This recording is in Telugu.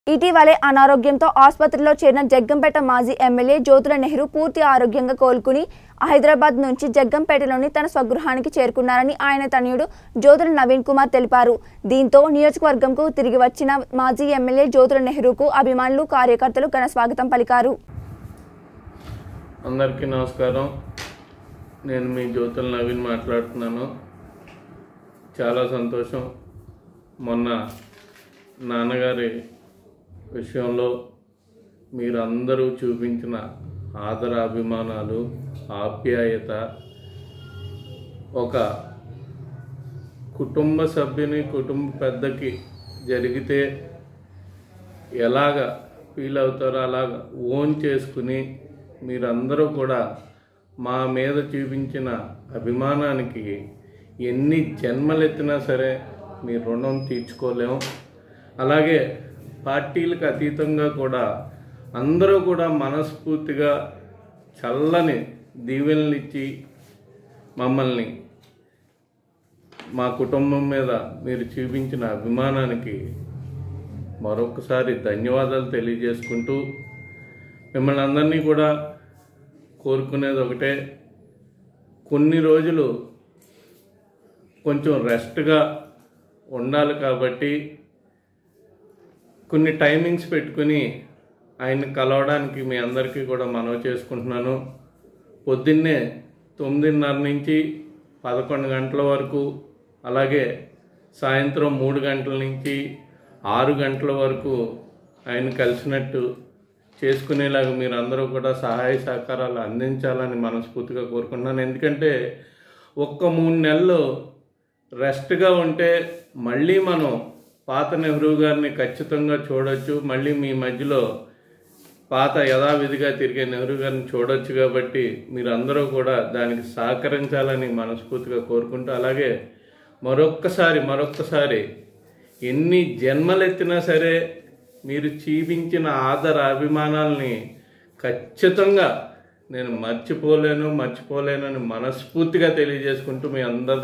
ఇటీవలే అనారోగ్యంతో ఆసుపత్రిలో చేరిన జగ్గంపేట మాజీ ఎమ్మెల్యే జ్యోతుల నెహ్రూ పూర్తి ఆరోగ్యంగా కోలుకుని హైదరాబాద్ నుంచి జగ్గంపేటలోని తన స్వగృహానికి చేరుకున్నారని ఆయన తనయుడు జ్యోతుల నవీన్ కుమార్ తెలిపారు దీంతో నియోజకవర్గంకు తిరిగి వచ్చిన మాజీ ఎమ్మెల్యే జ్యోతుల నెహ్రూకు అభిమానులు కార్యకర్తలు ఘన స్వాగతం పలికారు అందరికీ నమస్కారం నేను మీ జ్యోతుల నవీన్ మాట్లాడుతున్నాను చాలా సంతోషం మొన్న నాన్నగారి విషయంలో మీరందరూ చూపించిన ఆదర అభిమానాలు ఆప్యాయత ఒక కుటుంబ సభ్యుని కుటుంబ పెద్దకి జరిగితే ఎలాగ ఫీల్ అవుతారో అలాగ ఓన్ చేసుకుని మీరందరూ కూడా మా మీద చూపించిన అభిమానానికి ఎన్ని జన్మలెత్తినా సరే మీ రుణం తీర్చుకోలేం అలాగే పార్టీలకు అతీతంగా కూడా అందరూ కూడా మనస్ఫూర్తిగా చల్లని దీవెనలు ఇచ్చి మమ్మల్ని మా కుటుంబం మీద మీరు చూపించిన అభిమానానికి మరొకసారి ధన్యవాదాలు తెలియజేసుకుంటూ మిమ్మల్ని అందరినీ కూడా కోరుకునేది ఒకటే కొన్ని రోజులు కొంచెం రెస్ట్గా ఉండాలి కాబట్టి కొన్ని టైమింగ్స్ పెట్టుకుని ఆయన్ని కలవడానికి మీ అందరికీ కూడా మనవి చేసుకుంటున్నాను పొద్దున్నే తొమ్మిదిన్నర నుంచి పదకొండు గంటల వరకు అలాగే సాయంత్రం మూడు గంటల నుంచి ఆరు గంటల వరకు ఆయన కలిసినట్టు చేసుకునేలాగా మీరు అందరూ కూడా సహాయ సహకారాలు అందించాలని మనస్ఫూర్తిగా కోరుకుంటున్నాను ఎందుకంటే ఒక్క మూడు నెలలు రెస్ట్గా ఉంటే మళ్ళీ మనం పాత నెహ్రూ గారిని ఖచ్చితంగా చూడొచ్చు మళ్ళీ మీ మధ్యలో పాత యథావిధిగా తిరిగే నెహ్రూ గారిని చూడొచ్చు కాబట్టి మీరందరూ కూడా దానికి సహకరించాలని మనస్ఫూర్తిగా కోరుకుంటూ అలాగే మరొక్కసారి మరొక్కసారి ఎన్ని జన్మలెత్తినా సరే మీరు చూపించిన ఆదర అభిమానాల్ని ఖచ్చితంగా నేను మర్చిపోలేను మర్చిపోలేనని మనస్ఫూర్తిగా తెలియజేసుకుంటూ మీ అందరి